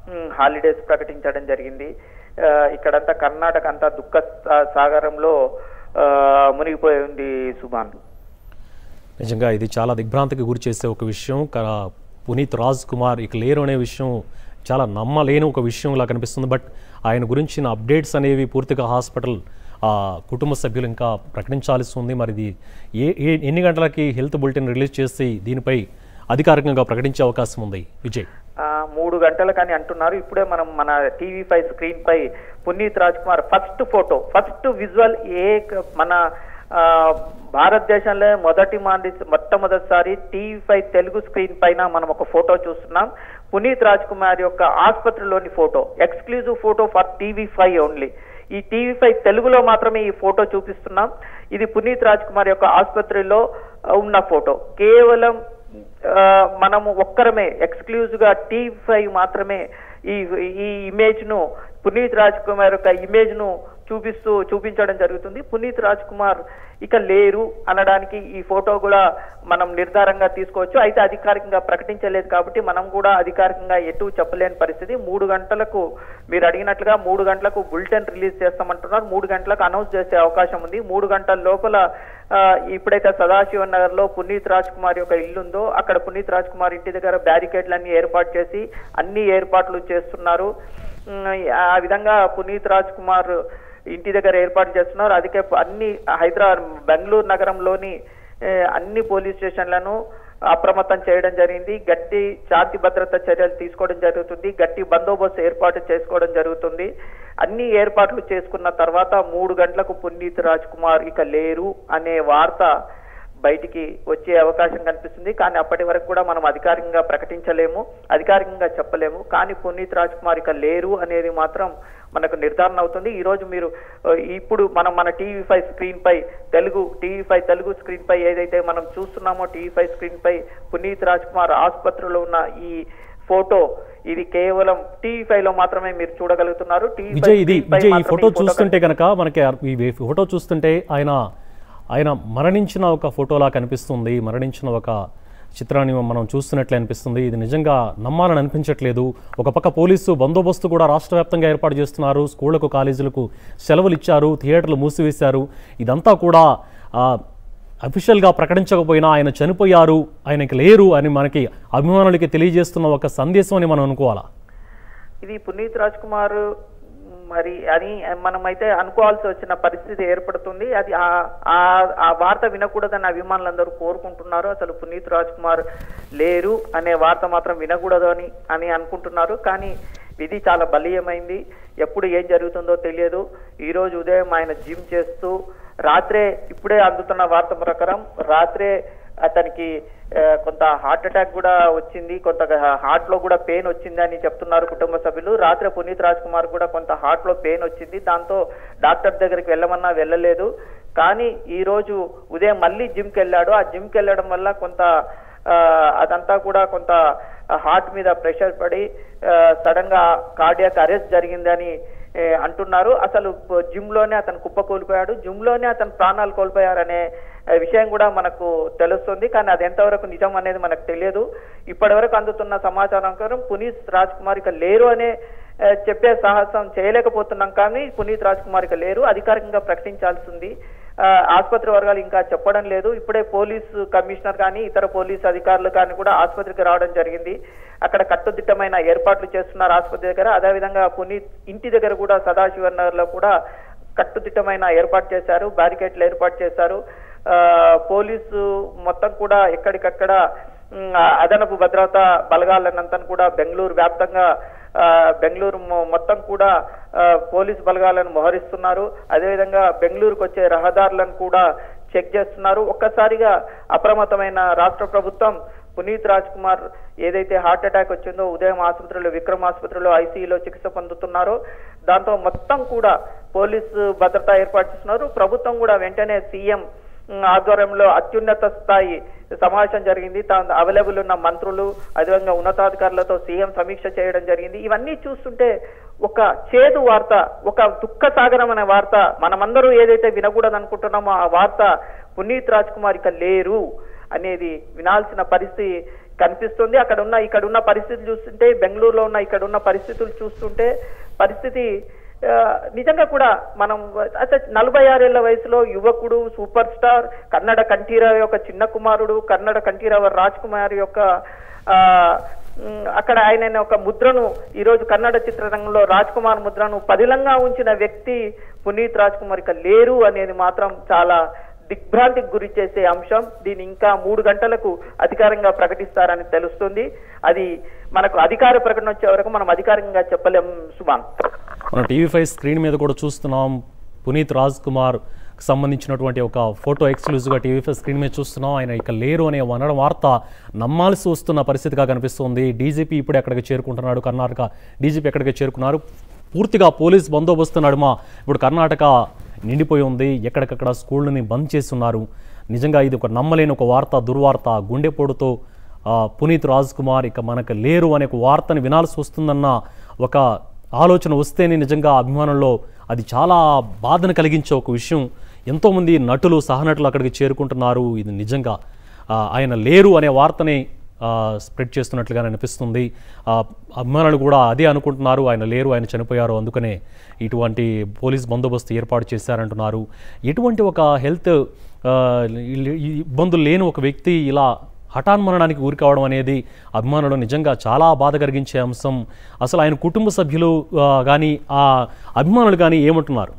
మ్, holidays ప్రకటించడం జరిగింది ఆ, ఇక్కడంతా కర్ణాటక అంతా దుఃఖ సా- సాగరంలో ఆ, మునిగిపోయి ఉంది సుభాన్ నిజంగా ఇది చాలా దిగ్భ్రాంతికి గురి చేసే ఒక విషయం క- పునీత్ రాజ్ కుమార్ ఇక లేరు అనే విషయం చాలా నమ్మలేని ఒక విషయంలా కనిపిస్తుంది బట్ ఆయన గురించిన అప్డేట్స్ అనేవి పూర్తిగా హాస్పిటల్ ఆ, కుటుంబ సభ్యులు ఇంకా ప్రకటించాల్సి ఉంది మరి ఇది ఏ ఏ ఎన్ని గంటలకి హెల్త్ బులెటిన్ రిలీజ్ చేసి దీనిపై అధికారికంగా ప్రకటించే అవకాశం ఉంది విజయ్ ఆ, మూడు గంటలకని అంటున్నారు ఇప్పుడే మనం మన టీవీ ఫైవ్ స్క్రీన్ పై Puneeth Raj Kumar first photo first visual ఏ క- మన ఆ, భారతదేశంలో మొదటి మాండి మొట్టమొదటిసారి టీవీ ఫైవ్ తెలుగు స్క్రీన్ పైన మనం ఒక ఫోటో చూస్తున్నాం పునీత్ రాజ్ కుమార్ యొక్క ఆసుపత్రిలోని photo exclusive photo for TV five only ఈ టీవీ ఫైవ్ తెలుగులో మాత్రమే ఈ ఫోటో చూపిస్తున్నాం ఇది పునీత్ రాజ్ కుమార్ యొక్క ఆసుపత్రిలో ఆ, ఉన్న ఫోటో కేవలం ఆ, మనము ఒక్కరమే ఎక్స్క్లూజివ్ గా టీ ఫైవ్ మాత్రమే ఈ ఈ ఇమేజ్ ను పునీత్ రాజ్ కుమార్ యొక్క ఇమేజ్ ను చూపిస్తూ చూపించడం జరుగుతుంది పునీత్ రాజ్ కుమార్ ఇక లేరు అనడానికి ఈ ఫోటో కూడా మనం నిర్ధారంగా తీసుకోవచ్చు అయితే అధికారికంగా ప్రకటించలేదు కాబట్టి మనం కూడా అధికారికంగా ఎటు చెప్పలేని పరిస్థితి మూడు గంటలకు మీరు అడిగినట్లుగా మూడు గంటలకు బులెటిన్ రిలీజ్ చేస్తామంటున్నారు మూడు గంటలకు అనౌన్స్ చేసే అవకాశం ఉంది మూడు గంటల లోపల ఆ, ఇప్పుడైతే సదాశివన్ నగర్ లో పునీత్ రాజ్ కుమార్ యొక్క ఇల్లు ఉందో అక్కడ పునీత్ రాజ్ కుమార్ ఇంటి దగ్గర బ్యారికేడ్లన్నీ ఏర్పాటు చేసి అన్ని ఏర్పాట్లు చేస్తున్నారు ఉమ్, ఆ విధంగా పునీత్ రాజ్ కుమార్ ఇంటి దగ్గర ఏర్పాటు చేస్తున్నారు అదికే అన్ని హైదరాబాద్ బెంగళూరు నగరంలోని ఏ, అన్ని పోలీస్ స్టేషన్లను అప్రమత్తం చేయడం జరిగింది గట్టి శాంతి భద్రత చర్యలు తీసుకోవడం జరుగుతుంది గట్టి బందోబస్తు ఏర్పాటు చేసుకోవడం జరుగుతుంది అన్ని ఏర్పాట్లు చేసుకున్న తర్వాత మూడు గంటలకు పునీత్ రాజ్ కుమార్ ఇక లేరు అనే వార్త బయటికి వచ్చే అవకాశం కనిపిస్తుంది కానీ అప్పటి వరకు కూడా మనం అధికారికంగా ప్రకటించలేము అధికారికంగా చెప్పలేము కానీ పునీత్ రాజ్ కుమార్ ఇక లేరు అనేది మాత్రం మనకు నిర్ధారణ అవుతుంది ఈ రోజు మీరు ఆ, ఇప్పుడు మనం మన టీవీ ఫైవ్ స్క్రీన్ పై Telugu TV five Telugu screen పై ఏదైతే మనం చూస్తున్నామో టీవీ ఫైవ్ స్క్రీన్ పై పునీత్ రాజ్ కుమార్ ఆసుపత్రిలో ఉన్న ఈ ఫోటో ఇది కేవలం టీవీ ఫైవ్ లో మాత్రమే మీరు చూడగలుగుతున్నారు టీవీ విజయ్ ఇది విజయ్ ఈ ఫోటో చూస్తుంటే కనుక మనకి అర్- ఈ ఫోటో చూస్తుంటే ఆయన ఆయన మరణించిన ఒక ఫోటోలా కనిపిస్తుంది మరణించిన ఒక చిత్రాన్ని మనం చూస్తున్నట్లే అనిపిస్తుంది ఇది నిజంగా నమ్మాలని అనిపించట్లేదు ఒక పక్క పోలీసు బందోబస్తు కూడా రాష్ట్ర వ్యాప్తంగా ఏర్పాటు చేస్తున్నారు స్కూళ్లకు కాలేజీలకు సెలవులు ఇచ్చారు థియేటర్లు మూసివేశారు ఇదంతా కూడా ఆ, అఫీషియల్గా ప్రకటించకపోయినా ఆయన చనిపోయారు ఆయనకి లేరు అని మనకి అభిమానులకి తెలియజేస్తున్న ఒక సందేశం అని మనం అనుకోవాలా ఇది పునీత్ రాజ్ కుమార్ మరి అని మనమైతే అనుకోవాల్సి వచ్చిన పరిస్థితి ఏర్పడుతుంది అది ఆ- ఆ- ఆ వార్త వినకూడదని అభిమానులందరూ కోరుకుంటున్నారు అసలు పునీత్ రాజ్ కుమార్ లేరు అనే వార్త మాత్రం వినకూడదు అని అని అనుకుంటున్నారు కానీ విధి చాలా బలీయమైంది ఎప్పుడు ఏం జరుగుతుందో తెలియదు ఈ రోజు ఉదయం ఆయన జిమ్ చేస్తూ రాత్రే ఇప్పుడే అందుతున్న వార్త ప్రకారం రాత్రే అతనికి ఆ, కొంత హార్ట్ అటాక్ కూడా వచ్చింది కొంత హార్ట్ లో కూడా పెయిన్ వచ్చింది అని చెప్తున్నారు కుటుంబ సభ్యులు రాత్రి పునీత్ రాజ్ కుమార్ కూడా కొంత హార్ట్ లో పెయిన్ వచ్చింది దాంతో డాక్టర్ దగ్గరికి వెళ్ళమన్నా వెళ్ళలేదు కానీ ఈ రోజు ఉదయం మళ్ళీ జిమ్ కి వెళ్ళాడు ఆ జిమ్ కి వెళ్ళడం వల్ల కొంత ఆ, అదంతా కూడా కొంత హార్ట్ మీద ప్రెషర్ పడి సడన్ గా కార్డియాక్ అరెస్ట్ జరిగిందని ఏ, అంటున్నారు అసలు జిమ్ లోనే అతను కుప్ప కోల్పోయాడు జిమ్ లోనే అతను ప్రాణాలు కోల్పోయారనే ఆ, విషయం కూడా మనకు తెలుస్తుంది కానీ అది ఎంతవరకు నిజం అనేది మనకు తెలియదు ఇప్పటి వరకు అందుతున్న సమాచారం ప్రకారం పునీత్ రాజ్ కుమార్ ఇక లేరు అనే ఆ, చెప్పే సాహసం చేయలేకపోతున్నాం కానీ పునీత్ రాజ్ కుమార్ ఇక లేరు అధికారికంగా ప్రకటించాల్సింది ఆ, ఆసుపత్రి వర్గాలు ఇంకా చెప్పడం లేదు ఇప్పుడే పోలీసు కమిషనర్ కానీ ఇతర పోలీసు అధికారులు కానీ కూడా ఆసుపత్రికి రావడం జరిగింది అక్కడ కట్టుదిట్టమైన ఏర్పాట్లు చేస్తున్నారు ఆసుపత్రి దగ్గర అదేవిధంగా పునీత్ ఇంటి దగ్గర కూడా సదాశివన్ నగర్ లో కూడా కట్టుదిట్టమైన ఏర్పాటు చేశారు బ్యారికేడ్లు ఏర్పాటు చేశారు ఆ, పోలీసు మొత్తం కూడా ఎక్కడికక్కడ ఉమ్, ఆ అదనపు భద్రతా బలగాలనంతా కూడా బెంగళూరు వ్యాప్తంగా ఆ, బెంగళూరు మొ- మొత్తం కూడా ఆ, పోలీస్ బలగాలను మోహరిస్తున్నారు అదేవిధంగా బెంగళూరుకు వచ్చే రహదారులను కూడా చెక్ చేస్తున్నారు ఒక్కసారిగా అప్రమత్తమైన రాష్ట్ర ప్రభుత్వం పునీత్ రాజ్ కుమార్ ఏదైతే హార్ట్ అటాక్ వచ్చిందో ఉదయం ఆసుపత్రిలో విక్రమ్ ఆసుపత్రిలో ఐసీయూలో చికిత్స పొందుతున్నారో దాంతో మొత్తం కూడా పోలీసు భద్రత ఏర్పాటు చేస్తున్నారు ప్రభుత్వం కూడా వెంటనే సీఎం ఉమ్, ఆధ్వర్యంలో అత్యున్నత స్థాయి సమావేశం జరిగింది తాను అవైలబుల్ ఉన్న మంత్రులు అదేవిధంగా ఉన్నతాధికారులతో సీఎం సమీక్ష చేయడం జరిగింది ఇవన్నీ చూస్తుంటే ఒక చేదు వార్త ఒక దుఃఖ సాగరం అనే వార్త మనమందరూ ఏదైతే వినకూడదు అనుకుంటున్నామో ఆ వార్త పునీత్ రాజ్ కుమార్ ఇక లేరు అనేది వినాల్సిన పరిస్థితి కనిపిస్తుంది అక్కడ ఉన్న ఇక్కడ ఉన్న పరిస్థితులు చూస్తుంటే బెంగళూరులో ఉన్న ఇక్కడ ఉన్న పరిస్థితులు చూస్తుంటే పరిస్థితి ఆ, నిజంగా కూడా మనం అసలు నలభై ఆరేళ్ల వయసులో యువకుడు సూపర్ స్టార్ కన్నడ కంఠీరావు యొక్క చిన్న కుమారుడు కన్నడ కంఠీరావు రాజ్ కుమార్ యొక్క ఆ, ఉమ్, అక్కడ ఆయన ఒక ముద్రను ఈ రోజు కన్నడ చిత్రరంగంలో రాజ్ కుమార్ ముద్రను పదిలంగా ఉంచిన వ్యక్తి పునీత్ రాజ్ కుమార్ ఇక లేరు అనేది మాత్రం చాలా దిగ్భ్రాంతికి గురి చేసే అంశం దీన్ని ఇంకా మూడు గంటలకు అధికారంగా ప్రకటిస్తారని తెలుస్తుంది అది మనకు అధికార ప్రకటన వచ్చే వరకు మనం అధికారికంగా చెప్పలేం సుమాన్ మనం టీవీ ఫైవ్ స్క్రీన్ మీద కూడా చూస్తున్నాం పునీత్ రాజ్ కుమార్ సంబంధించినటువంటి ఒక ఫోటో ఎక్స్క్లూజివ్గా టీవీ ఫైవ్ స్క్రీన్ మీద చూస్తున్నాం ఆయన ఇక లేరు అనే వనడం వార్త నమ్మాల్సి వస్తున్న పరిస్థితిగా కనిపిస్తుంది డీజీపీ ఇప్పుడే అక్కడికి చేరుకుంటున్నాడు కర్ణాటక డీజీపీ ఎక్కడికి చేరుకున్నారు పూర్తిగా పోలీస్ బందోబస్తు నడుమ ఇప్పుడు కర్ణాటక నిండిపోయి ఉంది ఎక్కడికక్కడ స్కూళ్ళని బంద్ చేస్తున్నారు నిజంగా ఇది ఒక నమ్మలేని ఒక వార్త దుర్వార్త గుండెపోటుతో ఆ, పునీత్ రాజ్ కుమార్ ఇక మనకు లేరు అనే ఒక వార్తని వినాల్సి వస్తుందన్న ఒక ఆలోచన వస్తేనే నిజంగా అభిమానుల్లో అది చాలా బాధను కలిగించే ఒక విషయం ఎంతోమంది నటులు సహనటులు అక్కడికి చేరుకుంటున్నారు ఇది నిజంగా ఆ, ఆయన లేరు అనే వార్తని ఆ, స్ప్రెడ్ చేస్తున్నట్లుగా అనిపిస్తుంది ఆ, అభిమానులు కూడా అదే అనుకుంటున్నారు ఆయన లేరు ఆయన చనిపోయారు అందుకనే ఇటువంటి పోలీస్ బందోబస్తు ఏర్పాటు చేశారంటున్నారు ఎటువంటి ఒక హెల్త్ ఆ, ఈ- ఈ ఇబ్బందులు లేని ఒక వ్యక్తి ఇలా హఠాన్మరణానికి ఊరి కావడం అనేది అభిమానులు నిజంగా చాలా బాధ కలిగించే అంశం అసలు ఆయన కుటుంబ సభ్యులు కానీ ఆ అభిమానులు కానీ ఏమంటున్నారు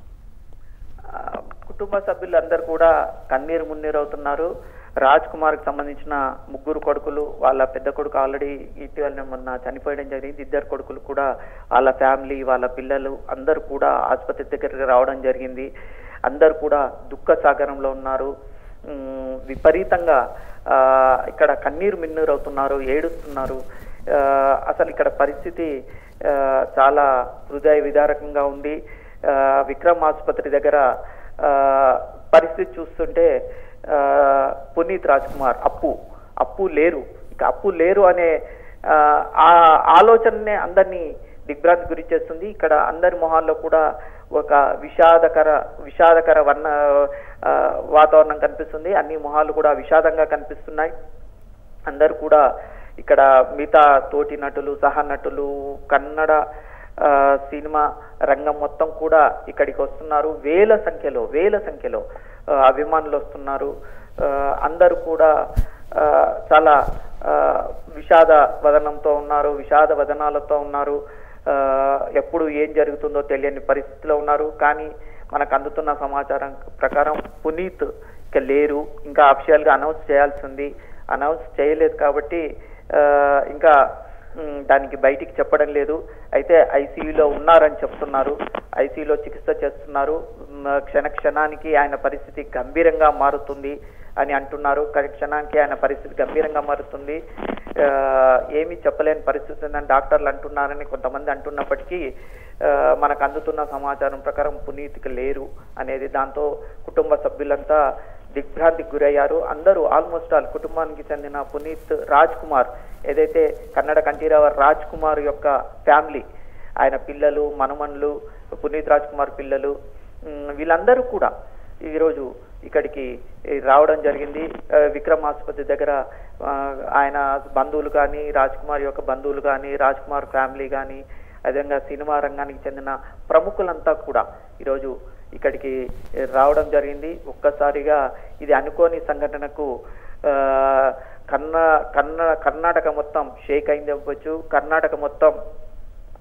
ఆ, కుటుంబ సభ్యులందరూ కూడా కన్నీరు మున్నీరు అవుతున్నారు రాజ్ కుమార్ కి సంబంధించిన ముగ్గురు కొడుకులు వాళ్ళ పెద్ద కొడుకు ఆల్రెడీ ఇటీవల మొన్న చనిపోయడం జరిగింది ఇద్దరు కొడుకులు కూడా వాళ్ళ ఫ్యామిలీ వాళ్ళ పిల్లలు అందరూ కూడా ఆసుపత్రి దగ్గరికి రావడం జరిగింది అందరూ కూడా దుఃఖ సాగరంలో ఉన్నారు ఉమ్, విపరీతంగా ఆ, ఇక్కడ కన్నీరు మిన్నీరు అవుతున్నారు ఏడుస్తున్నారు ఆ, అసలు ఇక్కడ పరిస్థితి ఆ, చాలా హృదయ విదారకంగా ఉంది ఆ, విక్రమ్ ఆసుపత్రి దగ్గర ఆ, పరిస్థితి చూస్తుంటే ఆ, పునీత్ రాజ్ కుమార్ అప్పు అప్పు లేరు ఇక అప్పు లేరు అనే ఆ, ఆ ఆలోచననే అందరినీ దిగ్భ్రాంతి గురి చేస్తుంది ఇక్కడ అందరి మొహాల్లో కూడా ఒక విషాదకర విషాదకర వర్ణ ఆ, వాతావరణం కనిపిస్తుంది అన్ని మొహాలు కూడా విషాదంగా కనిపిస్తున్నాయి అందరు కూడా ఇక్కడ మిగతా తోటి నటులు సహ నటులు కన్నడ ఆ, సినిమా రంగం మొత్తం కూడా ఇక్కడికి వస్తున్నారు వేల సంఖ్యలో వేల సంఖ్యలో ఆ, అభిమానులు వస్తున్నారు ఆ, అందరూ కూడా ఆ, చాలా ఆ, విషాద వదనంతో ఉన్నారు విషాద వదనాలతో ఉన్నారు ఆ, ఎప్పుడు ఏం జరుగుతుందో తెలియని పరిస్థితిలో ఉన్నారు కానీ మనకు అందుతున్న సమాచారం ప్రకారం పునీత్ ఇక లేరు ఇంకా అఫిషియల్ గా అనౌన్స్ చేయాల్సి ఉంది అనౌన్స్ చేయలేదు కాబట్టి ఆ, ఇంకా మ్, దానికి బయటికి చెప్పడం లేదు అయితే ఐసీయూలో ఉన్నారని చెప్తున్నారు ఐసీయూలో చికిత్స చేస్తున్నారు మ్, క్షణ క్షణానికి ఆయన పరిస్థితి గంభీరంగా మారుతుంది అని అంటున్నారు కానీ క్షణానికి ఆయన పరిస్థితి గంభీరంగా మారుతుంది ఆ, ఏమీ చెప్పలేని పరిస్థితి ఉందని డాక్టర్లు అంటున్నారని కొంతమంది అంటున్నప్పటికీ ఆ, మనకు అందుతున్న సమాచారం ప్రకారం పునీత్కి లేరు అనేది దాంతో కుటుంబ సభ్యులంతా దిగ్భ్రాంతికి గురయ్యారు అందరూ ఆల్మోస్ట్ ఆల్ కుటుంబానికి చెందిన పునీత్ రాజ్ కుమార్ ఏదైతే కన్నడ కంఠీరావ రాజ్ కుమార్ యొక్క ఫ్యామిలీ ఆయన పిల్లలు మనమన్లు పునీత్ రాజ్ కుమార్ పిల్లలు ఉమ్, వీళ్ళందరూ కూడా ఈరోజు ఇక్కడికి రావడం జరిగింది ఆ, విక్రమ్ ఆసుపత్రి దగ్గర ఆ, ఆయన బంధువులు కానీ రాజ్ కుమార్ యొక్క బంధువులు కానీ రాజ్ కుమార్ ఫ్యామిలీ కానీ అదేవిధంగా సినిమా రంగానికి చెందిన ప్రముఖులంతా కూడా ఈరోజు ఇక్కడికి రావడం జరిగింది ఒక్కసారిగా ఇది అనుకోని సంఘటనకు ఆ, కన్న కన్న కర్ణాటక మొత్తం షేక్ అయింది అవ్వచ్చు కర్ణాటక మొత్తం